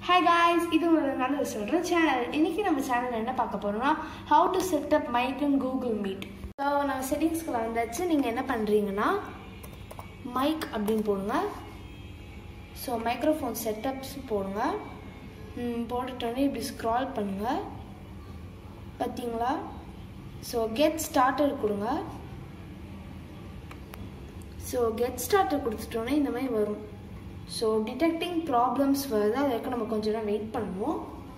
hi guys இது ஒரு நல்ல சொல்கிற சேனல் இன்னைக்கு நம்ம சேனல் என்ன பார்க்க போறோம்னா how to set up mic in Google Meet so நான் செட்டிங்ஸ்க்குள்ள வந்தாச்சு நீங்கள் என்ன பண்ணுறீங்கன்னா மைக் அப்படின்னு போடுங்க ஸோ மைக்ரோஃபோன் செட்டப்ஸ் போடுங்க ம், போட்டுட்டோன்னே இப்படி ஸ்க்ரால் பண்ணுங்க பார்த்தீங்களா ஸோ கெட் ஸ்டார்டர் கொடுங்க ஸோ கெட் ஸ்டார்டர் கொடுத்துட்டோன்னே இந்த மாதிரி வரும் ஸோ டிடெக்டிங் ப்ராப்ளம்ஸ் வருது அதுக்கு நம்ம கொஞ்ச நேரம் வெயிட் பண்ணுவோம்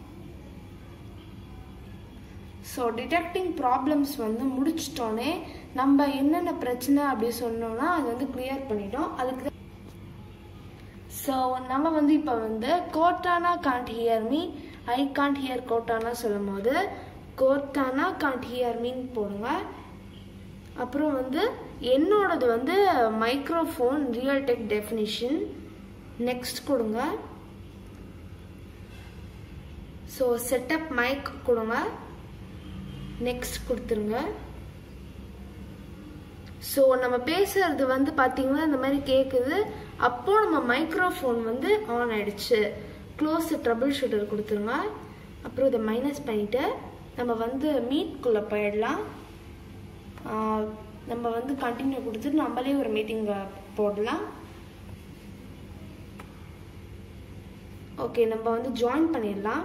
ஸோ டிடெக்டிங் ப்ராப்ளம்ஸ் வந்து முடிச்சிட்டோன்னே நம்ம என்னென்ன பிரச்சனை அப்படி சொன்னோம்னா அது வந்து கிளியர் பண்ணிட்டோம் அதுக்கு ஸோ நம்ம வந்து இப்போ வந்து கோட்டானா can't hear me I can't hear கோட்டானா சொல்லும் போது கோட்டானா காண்ட் ஹியர் மீன் போடுங்க அப்புறம் வந்து என்னோடது வந்து microphone Realtek definition next கொடுங்க ஸோ செட்டப் மைக் கொடுங்க நெக்ஸ்ட் கொடுத்துருங்க ஸோ நம்ம பேசுறது வந்து பார்த்தீங்கன்னா இந்த மாதிரி கேட்குது அப்போ நம்ம மைக்ரோஃபோன் வந்து ஆன் ஆயிடுச்சு க்ளோஸ் ட்ரபிள் ஷூட்டர் கொடுத்துருங்க அப்புறம் இதை மைனஸ் பண்ணிட்டு நம்ம வந்து மீட்குள்ளே போயிடலாம் ஆஹ் நம்ம வந்து கண்டினியூ கொடுத்துட்டு நம்மளே ஒரு மீட்டிங் போடலாம் ஓகே நம்ம வந்து ஜாயின் பண்ணிடலாம்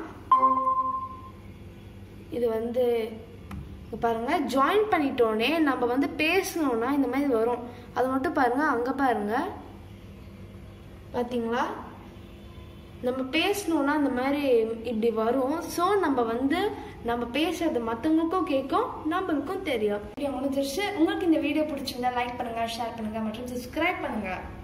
இது வந்து இங்க பாருங்க ஜாயின் பண்ணிட்டோன்னே நம்ம வந்து பேசணும்னா இந்த மாதிரி வரும் அது மட்டும் பாருங்க அங்க பாருங்க பாத்தீங்களா நம்ம பேசணும்னா இந்த மாதிரி இப்படி வரும் ஸோ நம்ம வந்து நம்ம பேசுறது மற்றவங்களுக்கும் கேட்கும் நம்மளுக்கும் தெரியும் வீடியோ முடிஞ்சிருச்சு உங்களுக்கு இந்த வீடியோ பிடிச்சிருந்தா லைக் பண்ணுங்க ஷேர் பண்ணுங்க மற்றும் சப்ஸ்கிரைப் பண்ணுங்க